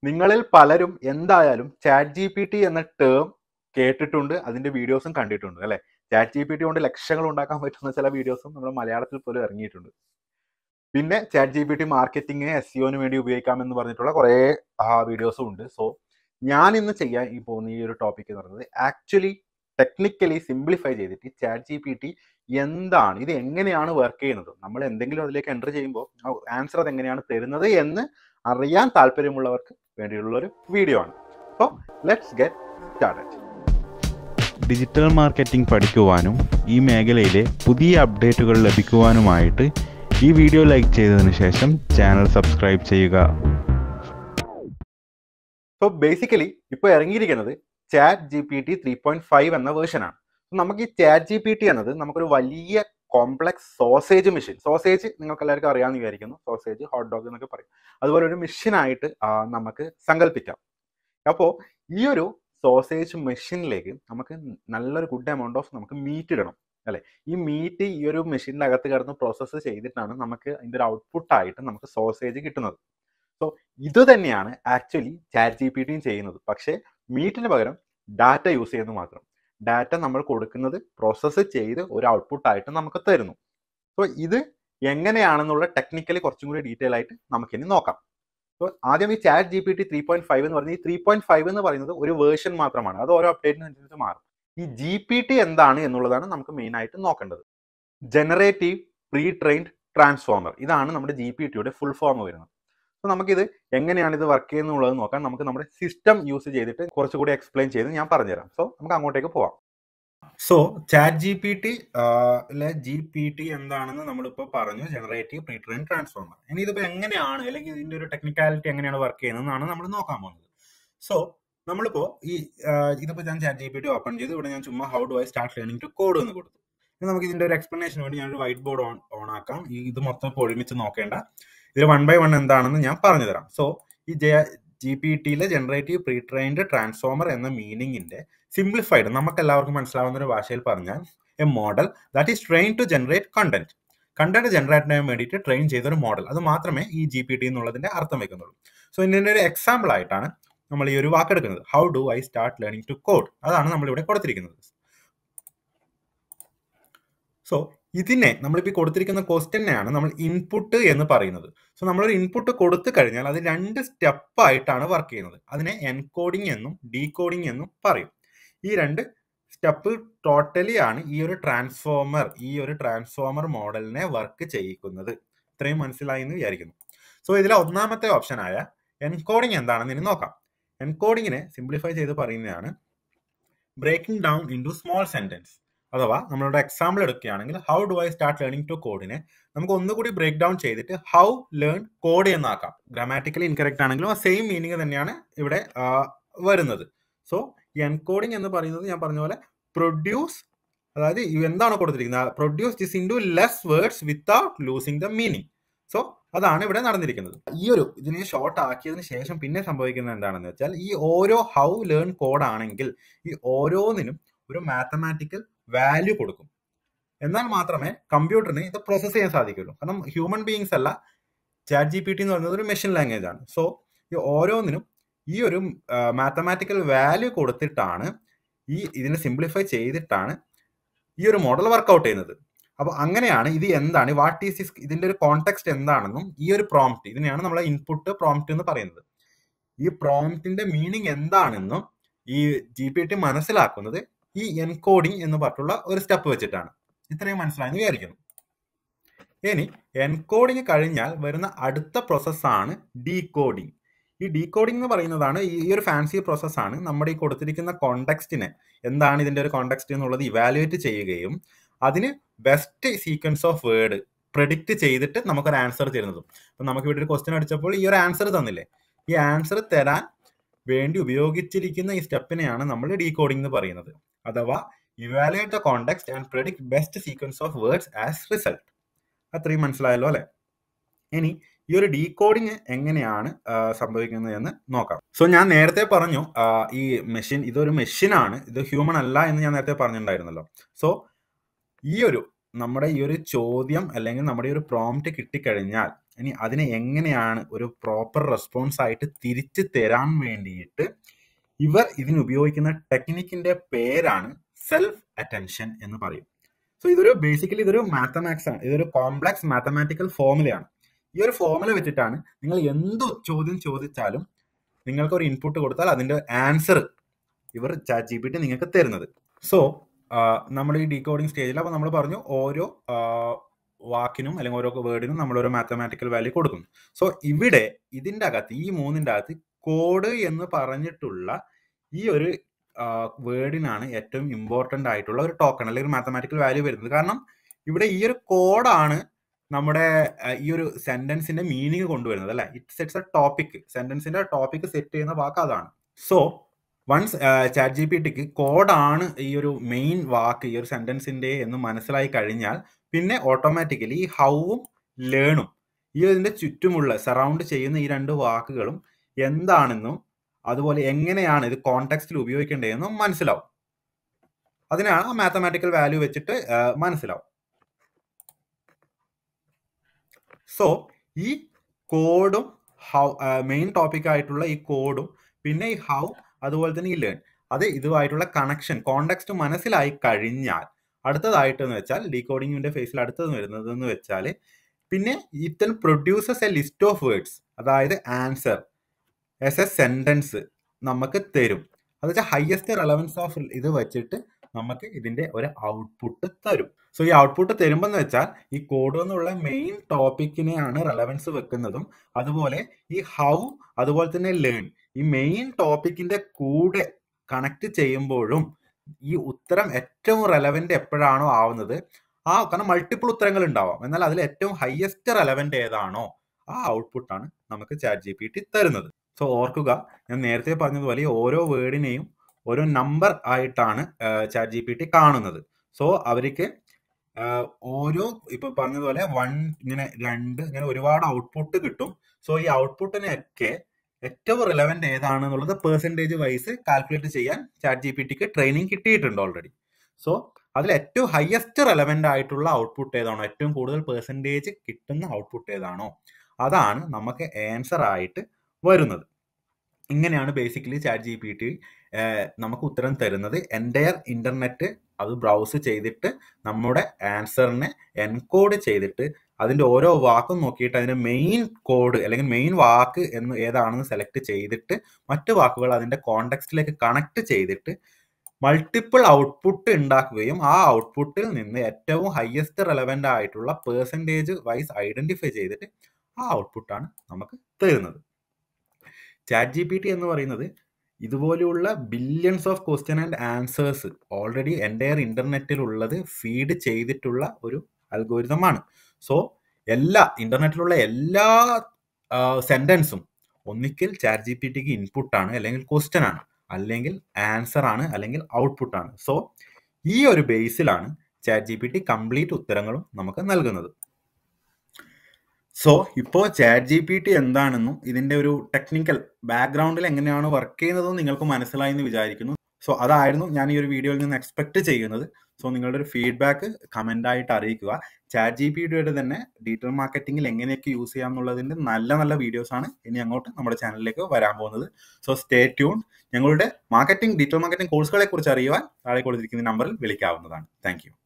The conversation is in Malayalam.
നിങ്ങളിൽ പലരും എന്തായാലും ചാറ്റ് ജി പി ടി എന്ന ടേം കേട്ടിട്ടുണ്ട് അതിന്റെ വീഡിയോസും കണ്ടിട്ടുണ്ട് അല്ലെ ചാറ്റ് ജി പി ടി കൊണ്ട് ലക്ഷങ്ങൾ ഉണ്ടാക്കാൻ പറ്റുന്ന ചില വീഡിയോസും നമ്മുടെ മലയാളത്തിൽ പോലും ഇറങ്ങിയിട്ടുണ്ട് പിന്നെ chat G P T marketing S സിഒന് വേണ്ടി ഉപയോഗിക്കാമെന്ന് പറഞ്ഞിട്ടുള്ള കുറേ വീഡിയോസും ഉണ്ട് സോ ഞാൻ ഇന്ന് ചെയ്യാൻ ഈ പോകുന്ന ഈ ഒരു ടോപ്പിക് എന്ന് പറയുന്നത് ആക്ച്വലി ടെക്നിക്കലി സിംപ്ലിഫൈ ചെയ്തിട്ട് ചാറ്റ് ജി പി ടി എന്താണ് ഇത് എങ്ങനെയാണ് വർക്ക് ചെയ്യുന്നത് നമ്മൾ എന്തെങ്കിലും അതിലേക്ക് എൻ്റർ ചെയ്യുമ്പോൾ ആൻസർ അത് എങ്ങനെയാണ് തരുന്നത് എന്ന് അറിയാൻ താല്പര്യമുള്ളവർക്ക് വേണ്ടിയുള്ള ഒരു വീഡിയോ ആണ് so let's get started digital marketing പഠിക്കുവാനും ഈ മേഖലയിലെ പുതിയ അപ്ഡേറ്റുകൾ ലഭിക്കുവാനുമായിട്ട് ഈ വീഡിയോ ലൈക്ക് ചെയ്തതിനു ശേഷം ചാനൽ സബ്സ്ക്രൈബ് ചെയ്യുക സോ ബേസിക്കലി ഇപ്പോൾ ഇറങ്ങിയിരിക്കുന്നത് chat G P T three point five എന്ന വേർഷനാണ് നമുക്ക് ഈ ചാറ്റ് ജി പി ടി എന്നത് നമുക്കൊരു വലിയ കോംപ്ലക്സ് സോസേജ് മെഷീൻ സോസേജ് നിങ്ങൾക്ക് എല്ലാവർക്കും അറിയാമെന്ന് വിചാരിക്കുന്നു സോസേജ് ഹോട്ട് ഡോഗ് എന്നൊക്കെ പറയും അതുപോലെ ഒരു മെഷീനായിട്ട് നമുക്ക് സങ്കല്പിക്കാം അപ്പോൾ ഈ ഒരു സോസേജ് മെഷീനിലേക്ക് നമുക്ക് നല്ലൊരു ഗുഡ് എമൗണ്ട് ഓഫ് നമുക്ക് മീറ്റ് ഇടണം അല്ലെ ഈ മീറ്റ് ഈ ഒരു മെഷീനിന്റെ അകത്ത് കിടന്ന് പ്രോസസ്സ് ചെയ്തിട്ടാണ് നമുക്ക് അതിന്റെ ഒരു ഔട്ട്പുട്ടായിട്ട് നമുക്ക് സോസേജ് കിട്ടുന്നത് സോ ഇത് തന്നെയാണ് ആക്ച്വലി ചാറ്റ് ജി പി ടിയും ചെയ്യുന്നത് പക്ഷേ മീറ്റിന് പകരം ഡാറ്റ യൂസ് ചെയ്യുന്നത് മാത്രം ഡാറ്റ നമ്മൾ കൊടുക്കുന്നത് പ്രോസസ്സ് ചെയ്ത് ഒരു ഔട്ട്പുട്ടായിട്ട് നമുക്ക് തരുന്നു സോ ഇത് എങ്ങനെയാണെന്നുള്ള ടെക്നിക്കലി കുറച്ചും കൂടി ഡീറ്റെയിൽ ആയിട്ട് നമുക്കിനി നോക്കാം സോ ആദ്യം ഈ chat G P T three point five എന്ന് പറയുന്നത് ഈ ത്രീ പോയിന്റ് ഫൈവ് എന്ന് പറയുന്നത് ഒരു വേർഷൻ മാത്രമാണ് അത് ഓരോ അപ്ഡേറ്റിനനുസരിച്ച് മാറും ഈ ജി പി ടി എന്താണ് എന്നുള്ളതാണ് നമുക്ക് മെയിൻ ആയിട്ട് നോക്കേണ്ടത് ജനറേറ്റീവ് പ്രീ ട്രെയിൻഡ് ട്രാൻസ്ഫോമർ ഇതാണ് നമ്മുടെ ജി പി ടിയുടെ ഫുൾ ഫോം വരുന്നത് സോ നമുക്കിത് എങ്ങനെയാണ് ഇത് വർക്ക് ചെയ്യുന്നുള്ളത് നോക്കാൻ നമുക്ക് നമ്മുടെ സിസ്റ്റം യൂസ് ചെയ്തിട്ട് കുറച്ചുകൂടി എക്സ്പ്ലെയിൻ ചെയ്ത് ഞാൻ പറഞ്ഞുതരാം സോ നമുക്ക് അങ്ങോട്ടേക്ക് പോവാം so chat G P T G P T എന്താണെന്ന് നമ്മളിപ്പോൾ പറഞ്ഞു ജനറേറ്റീവ് പ്രീ ട്രെയിൻ ട്രാൻസ്ഫോമർ ഇനി ഇതിപ്പോൾ എങ്ങനെയാണ് അല്ലെങ്കിൽ ഇതിന്റെ ഒരു ടെക്നിക്കാലിറ്റി എങ്ങനെയാണ് വർക്ക് ചെയ്യുന്നതെന്നാണ് നമ്മൾ നോക്കാൻ പോകുന്നത് സോ നമ്മളിപ്പോ ഈ ഇതിപ്പോ ഞാൻ chat G P T open ചെയ്തു ഇവിടെ ഞാൻ ചുമ്മാ how do I start learning to code എന്ന് കൊടുത്തു ഇനി നമുക്ക് ഇതിന്റെ ഒരു എക്സ്പ്ലനേഷൻ വേണ്ടി ഞാൻ ഒരു വൈറ്റ് ബോർഡ് ഓൺ ഓൺ ആക്കാം ഈ ഇത് മൊത്തം ഇപ്പോൾ ഒരുമിച്ച് നോക്കേണ്ട ഇതിൽ വൺ ബൈ വൺ എന്താണെന്ന് ഞാൻ പറഞ്ഞു തരാം സോ ഈ ജി പി ടിയിലെ ജനറേറ്റീവ് പ്രീ ട്രെയിൻഡ് ട്രാൻസ്ഫോമർ എന്ന മീനിങ്ങിന്റെ സിംപ്ലിഫൈഡ് നമുക്ക് എല്ലാവർക്കും മനസ്സിലാവുന്ന ഒരു ഭാഷയിൽ പറഞ്ഞാൽ a model that is train to generate content content generate ചെയ്യാൻ വേണ്ടിയിട്ട് ട്രെയിൻ ചെയ്ത ഒരു മോഡൽ അത് മാത്രമേ ഈ ജി പി ടി എന്നുള്ളതിന്റെ അർത്ഥം വെക്കുന്നുള്ളൂ സോ ഇതിന്റെ ഒരു എക്സാമ്പിൾ ആയിട്ടാണ് നമ്മൾ ഈ ഒരു വാക്കെടുക്കുന്നത് how do I start learning to code അതാണ് നമ്മൾ ഇവിടെ കൊടുത്തിരിക്കുന്നത് സോ ഇതിനെ നമ്മളിപ്പോൾ കൊടുത്തിരിക്കുന്ന ക്വസ്റ്റ്യനെയാണ് നമ്മൾ ഇൻപുട്ട് എന്ന് പറയുന്നത് സോ നമ്മളൊരു ഇൻപുട്ട് കൊടുത്തു കഴിഞ്ഞാൽ അത് രണ്ട് സ്റ്റെപ്പ് ആയിട്ടാണ് വർക്ക് ചെയ്യുന്നത് അതിനെ എൻകോഡിംഗ് എന്നും ഡീകോഡിംഗ് എന്നും പറയും ഈ രണ്ട് സ്റ്റെപ്പ് ടോട്ടലി ആണ് ഈ ഒരു ട്രാൻസ്ഫോമർ ഈ ഒരു ട്രാൻസ്ഫോമർ മോഡലിനെ വർക്ക് ചെയ്യിക്കുന്നത് ഇത്രയും മനസ്സിലായി എന്ന് വിചാരിക്കുന്നു സോ ഇതിലെ ഒന്നാമത്തെ ഓപ്ഷനായ എൻകോഡിംഗ് എന്താണെന്ന് ഇനി നോക്കാം എൻകോഡിങ്ങിനെ സിംപ്ലിഫൈ ചെയ്ത് പറയുന്നതാണ് breaking down into small sentence അഥവാ നമ്മളുടെ എക്സാമ്പിൾ എടുക്കുകയാണെങ്കിൽ how do I start learning to കോഡിനെ നമുക്ക് ഒന്നുകൂടി ബ്രേക്ക് ഡൗൺ ചെയ്തിട്ട് ഹൗ ലേൺ കോഡ് എന്നാക്കാം ഗ്രാമാറ്റിക്കലി ഇൻകറക്റ്റ് ആണെങ്കിലും ആ സെയിം മീനിങ് തന്നെയാണ് ഇവിടെ വരുന്നത് സോ എൻകോഡിംഗ് എന്ന് പറയുന്നത് ഞാൻ പറഞ്ഞ പോലെ പ്രൊഡ്യൂസ് അതായത് എന്താണ് കൊടുത്തിരിക്കുന്നത് produce this into less words without losing the meaning so അതാണ് ഇവിടെ നടന്നിരിക്കുന്നത് ഈ ഒരു ഇതിനെ ഷോർട്ട് ആക്കിയതിന് ശേഷം പിന്നെ സംഭവിക്കുന്നത് എന്താണെന്ന് വെച്ചാൽ ഈ ഓരോ ഹൗ ലേൺ കോഡ് ആണെങ്കിൽ ഈ ഓരോന്നിനും ഒരു മാത്തമാറ്റിക്കൽ വാല്യൂ കൊടുക്കും എന്നാൽ മാത്രമേ കമ്പ്യൂട്ടറിന് ഇത് പ്രോസസ്സ് ചെയ്യാൻ സാധിക്കുള്ളൂ കാരണം ഹ്യൂമൻ ബീയിങ്സ് അല്ല ചാറ്റ് ജി പി ടി എന്ന് പറയുന്നത് ഒരു മെഷീൻ ലാംഗ്വേജ് ആണ് സോ ഈ ഓരോന്നിനും ഈ ഒരു മാത്തമാറ്റിക്കൽ വാല്യൂ കൊടുത്തിട്ടാണ് ഈ ഇതിനെ സിംപ്ലിഫൈ ചെയ്തിട്ടാണ് ഈ ഒരു മോഡൽ വർക്കൗട്ട് ചെയ്യുന്നത് അപ്പോൾ അങ്ങനെയാണ് ഇത് എന്താണ് വാട്ട് ഈസ് ഇസ് ഇതിന്റെ ഒരു കോണ്ടെക്സ്റ്റ് എന്താണെന്നും ഈ ഒരു പ്രോംപ്റ്റ് ഇതിനെയാണ് നമ്മൾ ഇൻപുട്ട് പ്രോംപ്റ്റ് എന്ന് പറയുന്നത് ഈ പ്രോംപ്റ്റിന്റെ മീനിങ് എന്താണെന്നും ഈ ജി പി ടി മനസ്സിലാക്കുന്നത് ഈ എൻകോഡിംഗ് എന്ന് പറഞ്ഞിട്ടുള്ള ഒരു സ്റ്റെപ്പ് വെച്ചിട്ടാണ് ഇത്രയും മനസ്സിലായെന്ന് വിചാരിക്കുന്നു ഇനി എൻകോഡിംഗ് കഴിഞ്ഞാൽ വരുന്ന അടുത്ത പ്രോസസ്സാണ് ഡീകോഡിംഗ് ഈ ഡീകോഡിംഗ് എന്ന് പറയുന്നതാണ് ഈ ഒരു ഫാൻസി പ്രോസസ്സാണ് നമ്മുടെ ഈ കൊടുത്തിരിക്കുന്ന കോണ്ടെക്സ്റ്റിനെ എന്താണ് ഇതിന്റെ ഒരു കോണ്ടെക്സ്റ്റ് എന്നുള്ളത് ഇവാലുവേറ്റ് ചെയ്യുകയും അതിന് best sequence of word predict ചെയ്തിട്ട് നമുക്കൊരു ആൻസർ തരുന്നതും ഇപ്പം നമുക്ക് ഇവിടെ ഒരു ക്വസ്റ്റ്യൻ അടിച്ചപ്പോൾ ഈ ഒരു ആൻസർ തന്നില്ലേ ഈ ആൻസർ തരാൻ വേണ്ടി ഉപയോഗിച്ചിരിക്കുന്ന ഈ സ്റ്റെപ്പിനെയാണ് നമ്മൾ ഡീകോഡിംഗ് എന്ന് പറയുന്നത് അഥവാ evaluate the context and predict best sequence of words as result അത്രയും മനസ്സിലായല്ലോ അല്ലെ ഇനി ഈ ഒരു ഡീകോഡിങ് എങ്ങനെയാണ് സംഭവിക്കുന്നത് എന്ന് നോക്കാം സോ ഞാൻ നേരത്തെ പറഞ്ഞു ഈ മെഷീൻ ഇതൊരു മെഷീനാണ് ഇത് ഹ്യൂമൻ അല്ല എന്ന് ഞാൻ നേരത്തെ പറഞ്ഞിട്ടുണ്ടായിരുന്നല്ലോ സോ ഈ ഒരു നമ്മുടെ ഈ ഒരു ചോദ്യം അല്ലെങ്കിൽ നമ്മുടെ ഈ ഒരു പ്രോംപ്റ്റ് കിട്ടിക്കഴിഞ്ഞാൽ ഇനി അതിനെ എങ്ങനെയാണ് ഒരു പ്രോപ്പർ റെസ്പോൺസ് ആയിട്ട് തിരിച്ചു തരാൻ വേണ്ടിയിട്ട് ഇവർ ഇതിന് ഉപയോഗിക്കുന്ന ടെക്നിക്കിന്റെ പേരാണ് സെൽഫ് അറ്റൻഷൻ എന്ന് പറയും സോ ഇതൊരു ബേസിക്കലി ഇതൊരു മാത്തമാറ്റിക്സ് ആണ് ഇതൊരു കോംപ്ലക്സ് മാത്തമാറ്റിക്കൽ ഫോമുലയാണ് ഈ ഒരു ഫോമുല വെച്ചിട്ടാണ് നിങ്ങൾ എന്ത് ചോദ്യം ചോദിച്ചാലും നിങ്ങൾക്ക് ഒരു ഇൻപുട്ട് കൊടുത്താൽ അതിന്റെ ആൻസർ ഇവർ ചാറ്റ് ജി പി ടി നിങ്ങൾക്ക് തരുന്നത് സോ നമ്മൾ ഈ ഡീകോഡിംഗ് സ്റ്റേജിൽ അപ്പോൾ നമ്മൾ പറഞ്ഞു ഓരോ ആ, വാക്കിനും അല്ലെങ്കിൽ ഓരോ വേർഡിനും നമ്മൾ ഓരോ മാത്തമാറ്റിക്കൽ വാല്യൂ കൊടുക്കുന്നു സോ ഇവിടെ ഇതിൻ്റെ അകത്ത് ഈ മൂന്നിൻ്റെ അകത്ത് കോഡ് എന്ന് പറഞ്ഞിട്ടുള്ള ഈ ഒരു വേർഡിനാണ് ഏറ്റവും ഇമ്പോർട്ടൻ്റ് ആയിട്ടുള്ള ഒരു ടോക്കൺ അല്ലെങ്കിൽ ഒരു മാത്തമാറ്റിക്കൽ വാല്യൂ വരുന്നത് കാരണം ഇവിടെ ഈ ഒരു കോഡാണ് നമ്മുടെ ആ, ഈ ഒരു സെന്റൻസിന്റെ മീനിങ് കൊണ്ടുവരുന്നത് അല്ലെ ഇറ്റ് സെറ്റ്സ് എ ടോപ്പിക് സെന്റൻസിന്റെ ടോപ്പിക് സെറ്റ് ചെയ്യുന്ന വാക്ക് അതാണ് so once chat G P ടിക്ക് കോഡാണ് ഈ ഒരു മെയിൻ വാക്ക് ഈ ഒരു സെന്റൻസിന്റെ എന്ന് മനസ്സിലായി കഴിഞ്ഞാൽ പിന്നെ ഓട്ടോമാറ്റിക്കലി ഈ ഹൗവും ലേണും ഈ ഇതിന്റെ ചുറ്റുമുള്ള സറൗണ്ട് ചെയ്യുന്ന ഈ രണ്ട് വാക്കുകളും എന്താണെന്നും അതുപോലെ എങ്ങനെയാണ് ഇത് കോണ്ടെക്സ്റ്റിൽ ഉപയോഗിക്കേണ്ടതെന്നും മനസ്സിലാവും അതിനാണ് ആ മാത്തമാറ്റിക്കൽ വാല്യൂ വെച്ചിട്ട് ആ, മനസ്സിലാവും സോ ഈ കോഡും ഹൗ മെയിൻ ടോപ്പിക് ആയിട്ടുള്ള ഈ കോഡും പിന്നെ ഈ ഹൗ അതുപോലെ തന്നെ ഈ ലേൺ അത് ഇതുമായിട്ടുള്ള കണക്ഷൻ കോണ്ടെക്സ്റ്റ് മനസ്സിലായി കഴിഞ്ഞാൽ അടുത്തതായിട്ട് എന്ന് വെച്ചാൽ ഡീകോഡിങ്ങിന്റെ ഫേസിൽ അടുത്തത് വരുന്നത് എന്ന് വെച്ചാൽ പിന്നെ it then produces a list of words അതായത് ആൻസർ എസ് എ സെന്റൻസ് നമുക്ക് തരും അത് വെച്ചാൽ ഹയസ്റ്റ് റെലവൻസ് ഓഫ് ഇത് വെച്ചിട്ട് നമുക്ക് ഇതിന്റെ ഒരു ഔട്ട്പുട്ട് തരും സോ ഈ ഔട്ട്പുട്ട് തരുമ്പോൾ എന്ന് വെച്ചാൽ ഈ കോഡ് എന്നുള്ള മെയിൻ ടോപ്പിക്കിനെയാണ് റെലവൻസ് വെക്കുന്നതും അതുപോലെ ഈ ഹൗ അതുപോലെ തന്നെ ലേൺ ഈ മെയിൻ ടോപ്പിക്കിന്റെ കൂടെ കണക്ട് ചെയ്യുമ്പോഴും ഈ ഉത്തരം ഏറ്റവും റെലവെന്റ് എപ്പോഴാണോ ആവുന്നത് ആ കാരണം മൾട്ടിപ്പിൾ ഉത്തരങ്ങൾ ഉണ്ടാവാം എന്നാൽ അതിൽ ഏറ്റവും ഹയസ്റ്റ് റെലവെന്റ് ഏതാണോ ആ ഔട്ട്പുട്ടാണ് നമുക്ക് ചാറ്റ് ജി പി ടി തരുന്നത് സോ ഓർക്കുക ഞാൻ നേരത്തെ പറഞ്ഞതുപോലെ ഈ ഓരോ വേർഡിനെയും ഓരോ നമ്പർ ആയിട്ടാണ് ചാറ്റ് ജി പി ടി കാണുന്നത് സോ അവർക്ക് ആഹ് ഓരോ ഇപ്പൊ പറഞ്ഞതുപോലെ വൺ ഇങ്ങനെ രണ്ട് ഇങ്ങനെ ഒരുപാട് ഔട്ട്പുട്ട് കിട്ടും സോ ഈ ഔട്ട്പുട്ടിനൊക്കെ ഏറ്റവും റിലവന്റ് ഏതാണെന്നുള്ളത് പെർസെൻറ്റേജ് വൈസ് കാൽക്കുലേറ്റ് ചെയ്യാൻ ചാറ്റ് ജി പി ടിക്ക് ട്രെയിനിങ് കിട്ടിയിട്ടുണ്ട് ഓൾറെഡി സോ അതിൽ ഏറ്റവും ഹയസ്റ്റ് റെലവെന്റ് ആയിട്ടുള്ള ഔട്ട്പുട്ട് ഏതാണോ ഏറ്റവും കൂടുതൽ പെർസെൻറ്റേജ് കിട്ടുന്ന ഔട്ട്പുട്ട് ഏതാണോ അതാണ് നമുക്ക് ആൻസർ ആയിട്ട് വരുന്നത് ഇങ്ങനെയാണ് basically chat G P T നമുക്ക് ഉത്തരം തരുന്നത് എൻ്റയർ ഇന്റർനെറ്റ് അത് ബ്രൗസ് ചെയ്തിട്ട് നമ്മുടെ ആൻസറിനെ എൻകോഡ് ചെയ്തിട്ട് അതിന്റെ ഓരോ വാക്കും നോക്കിയിട്ട് അതിന്റെ മെയിൻ കോഡ് അല്ലെങ്കിൽ മെയിൻ വാക്ക് എന്ന് ഏതാണെന്ന് സെലക്ട് ചെയ്തിട്ട് മറ്റു വാക്കുകൾ അതിന്റെ കോണ്ടെക്സ്റ്റിലേക്ക് കണക്ട് ചെയ്തിട്ട് മൾട്ടിപ്പിൾ ഔട്ട്പുട്ട് ഉണ്ടാക്കുകയും ആ ഔട്ട്പുട്ടിൽ നിന്ന് ഏറ്റവും ഹയസ്റ്റ് റെലവെന്റ് ആയിട്ടുള്ള പേഴ്സൻറ്റേജ് വൈസ് ഐഡന്റിഫൈ ചെയ്തിട്ട് ആ ഔട്ട്പുട്ടാണ് നമുക്ക് തരുന്നത് ചാറ്റ് ജി പി ടി എന്ന് പറയുന്നത് ഇതുപോലെയുള്ള billions of question and answers already entire ഇന്റർനെറ്റിലുള്ളത് ഫീഡ് ചെയ്തിട്ടുള്ള ഒരു അൽഗോരിതമാണ് സോ എല്ലാ ഇന്റർനെറ്റിലുള്ള എല്ലാ സെന്റൻസും ഒന്നിക്കൽ ചാറ്റ് ജി പി ടിക്ക് ഇൻപുട്ടാണ് അല്ലെങ്കിൽ ക്വസ്റ്റ്യൻ ആണ് അല്ലെങ്കിൽ ആൻസർ ആണ് അല്ലെങ്കിൽ ഔട്ട്പുട്ട് ആണ് സോ ഈ ഒരു ബേസിലാണ് chat G P T complete ഉത്തരങ്ങളും നമുക്ക് നൽകുന്നത് സോ ഇപ്പോൾ ചാറ്റ് ജി പി ടി എന്താണെന്നും ഇതിന്റെ ഒരു ടെക്നിക്കൽ ബാക്ക്ഗ്രൗണ്ടിൽ എങ്ങനെയാണ് വർക്ക് ചെയ്യുന്നതെന്നും നിങ്ങൾക്ക് മനസ്സിലായി എന്ന് വിചാരിക്കുന്നു സോ അതായിരുന്നു ഞാൻ ഈ ഒരു വീഡിയോയിൽ നിന്ന് എക്സ്പെക്ട് ചെയ്യുന്നത് സോ നിങ്ങളുടെ ഒരു ഫീഡ്ബാക്ക് കമന്റ് ആയിട്ട് അറിയിക്കുക ചാറ്റ് ജി പി ടിയുടെ തന്നെ ഡീറ്റെയിൽ മാർക്കറ്റിംഗിൽ എങ്ങനെയൊക്കെ യൂസ് ചെയ്യാം എന്നുള്ളതിന്റെ നല്ല നല്ല വീഡിയോസ് ആണ് ഇനി അങ്ങോട്ട് നമ്മുടെ ചാനലിലേക്ക് വരാൻ പോകുന്നത് സോ സ്റ്റേ ട്യൂൺ ഞങ്ങളുടെ മാർക്കറ്റിംഗ് ഡീറ്റെയിൽ മാർക്കറ്റിംഗ് കോഴ്സുകളെ കുറിച്ച് അറിയുവാൻ താഴെ കൊടുത്തിരിക്കുന്ന നമ്പറിൽ വിളിക്കാവുന്നതാണ് താങ്ക്